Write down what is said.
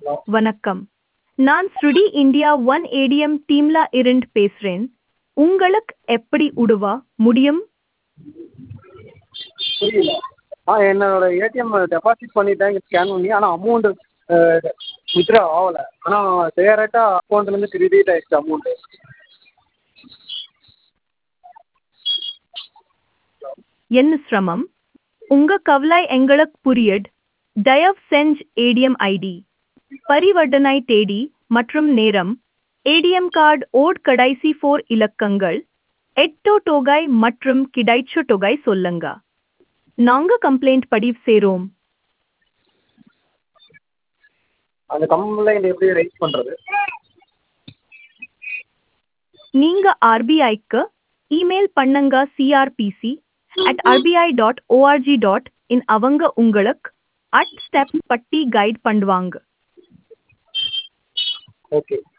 வணக்கம் நான் ஸ்ருடி இந்தியா ஒன் ஏடிஎம் டீம்ல இருந்து பேசுறேன் உங்களுக்கு எப்படி உதவ முடியும் புரியல ஆ என்னோட ஏடிஎம் டெபாசிட் பண்ணிட்டேன் ஸ்கேன் பண்ணி ஆனால் அமௌண்ட்டு வித்ட்ரா ஆகலை ஆனால் டேரெக்டாக அக்கௌண்ட்லேருந்து கிரெடிட் ஆயிடுச்சு அமௌண்ட்டு என்ன சிரமம் உங்க கவலை எங்களுக்கு புரியுது தயவு செஞ்சு ஏடிஎம் ஐடி பரிவர்த்தனை தேதி மற்றும் நேரம் ஏடிஎம் கார்டு ஓட் கடைசி ஃபோர் இலக்கங்கள் எட்டு தொகை மற்றும் கிடைச்ச தொகை சொல்லுங்க நாங்க கம்ப்ளைண்ட் பதிவு செய்றோம் அந்த கம்ப்ளைண்ட் எப்படி ரைஸ் பண்ணுறது நீங்க ஆர்பிஐக்கு இமெயில் பண்ணுங்க C R P C at R B I dot O R G dot in அவங்க உங்களுக்கு அட் ஸ்டெப் பட்டி கைட் பண்ணுவாங்க ஓகே